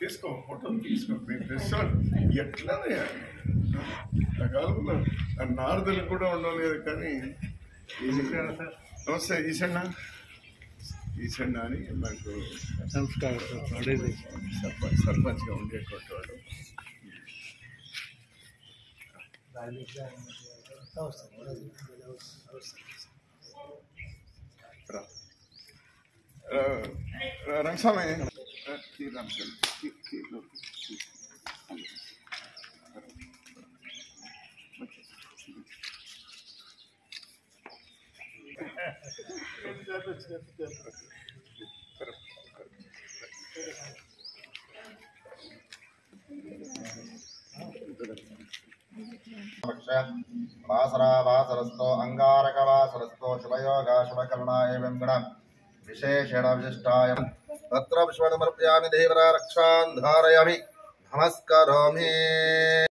తీసుకో ఫోటోలు తీసుకో మీ డ్రెస్ ఎట్లనే ఆ కాలంలో ఆ నారదులు కూడా ఉండలేదు కానీ నమస్తే ఈసన్న ఈసన్న అని నాకు నమస్కారం సార్ అదే సర్పంచ్ సర్పంచ్గా ఉండేటువంటి వాడు రా. ఆ, రా, రంగస్వామి ఆ, తీ రంగస్వామి. తీ, తీ, లోపు, తీ. వాసరావాసరస్తో అంగారకవాసరస్తో శుభయోగా శుభకర్ణ ఏం గణ విశేషణ విశిష్టాయ తత్ర విశ్వమర్పయామి దేవరా రక్షాన్ ధారయామి నమస్కరోమి